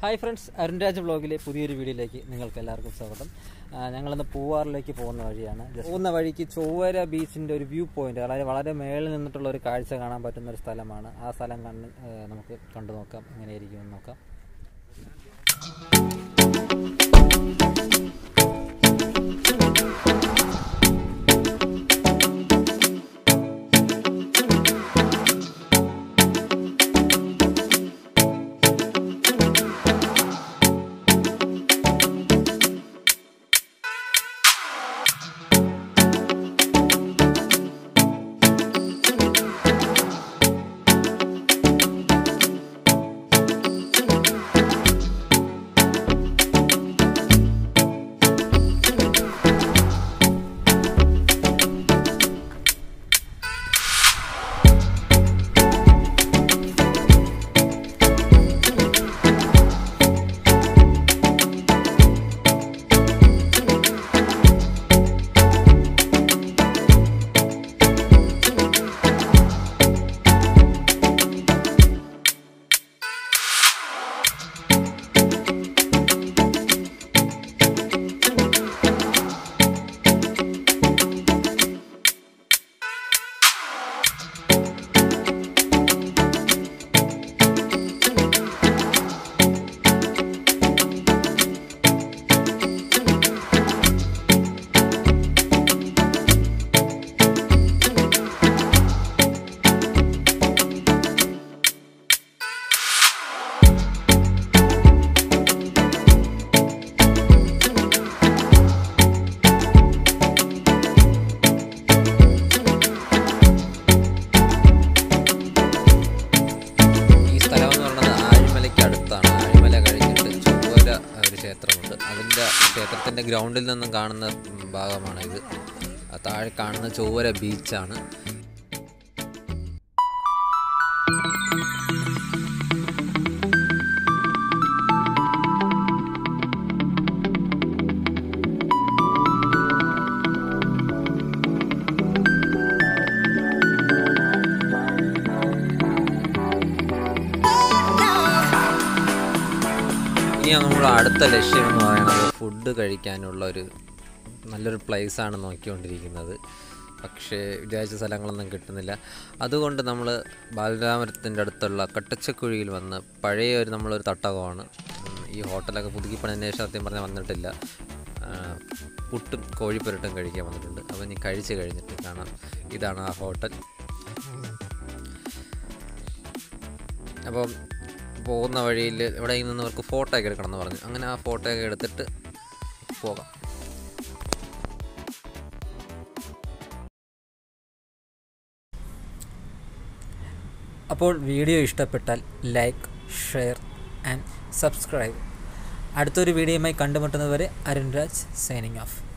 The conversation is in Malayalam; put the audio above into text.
ഹായ് ഫ്രണ്ട്സ് അരുൺരാജ് ബ്ലോഗിലെ പുതിയൊരു വീഡിയോയിലേക്ക് നിങ്ങൾക്ക് എല്ലാവർക്കും സ്വാഗതം ആ, ഞങ്ങളിന്ന് പൂവാറിലേക്ക് പോകുന്ന വഴിയാണ് Just പോകുന്ന വഴിക്ക് ചൊവ്വര ബീച്ചിൻ്റെ ഒരു വ്യൂ പോയിന്റ് അതായത് വളരെ മേളിൽ നിന്നിട്ടുള്ള ഒരു കാഴ്ച കാണാൻ പറ്റുന്ന ഒരു സ്ഥലമാണ് ആ സ്ഥലം കണ്ട് ഏ, നമുക്ക് കണ്ടു നോക്കാം എങ്ങനെയായിരിക്കുമെന്ന് നോക്കാം ഈ സ്ഥലം എന്ന് പറയുന്നത് ആഴിമലയ്ക്ക് അടുത്താണ് ആഴിമല കഴിഞ്ഞിട്ട് ചൊവ്വര ഒരു ക്ഷേത്രമുണ്ട് അതിൻ്റെ ക്ഷേത്രത്തിൻ്റെ ഗ്രൗണ്ടിൽ നിന്നും കാണുന്ന ഉം, ഭാഗമാണ് ഇത് ആ താഴെ കാണുന്ന ചൊവ്വര ബീച്ചാണ് ഇനി നമ്മുടെ അടുത്ത ലക്ഷ്യം എന്ന് പറയുന്നത് ഫുഡ് കഴിക്കാനുള്ള ഒരു നല്ലൊരു place ആണ് നോക്കിക്കൊണ്ടിരിക്കുന്നത് പക്ഷേ വിചാരിച്ച സ്ഥലങ്ങളൊന്നും കിട്ടുന്നില്ല അതുകൊണ്ട് നമ്മൾ ബാലരാമരത്തിൻ്റെ അടുത്തുള്ള കട്ടച്ചക്കുഴിയിൽ വന്ന് പഴയ ഒരു നമ്മളൊരു തട്ടകമാണ് ഉം, ഈ ഹോട്ടലൊക്കെ പുതുക്കി പണിതിന് ശേഷം സത്യം പറഞ്ഞാൽ വന്നിട്ടില്ല ആ, പുട്ടും കോഴിപ്പുരട്ടും കഴിക്കാൻ വന്നിട്ടുണ്ട് അപ്പോൾ ഇനി കഴിച്ച് കഴിഞ്ഞിട്ട് കാണാം ഇതാണ് ആ ഹോട്ടൽ അപ്പം പോകുന്ന വഴിയിൽ ഇവിടെ നിന്നവർക്ക് ഫോട്ടോ ഒക്കെ എടുക്കണം എന്ന് പറഞ്ഞു അങ്ങനെ ആ ഫോട്ടോ ഒക്കെ എടുത്തിട്ട് പോകാം അപ്പോൾ വീഡിയോ ഇഷ്ടപ്പെട്ടാൽ ലൈക്ക് ഷെയർ ആൻഡ് സബ്സ്ക്രൈബ് അടുത്തൊരു വീഡിയോയുമായി കണ്ടുമുട്ടുന്നതുവരെ അരുൺരാജ് സൈനിങ് ഓഫ്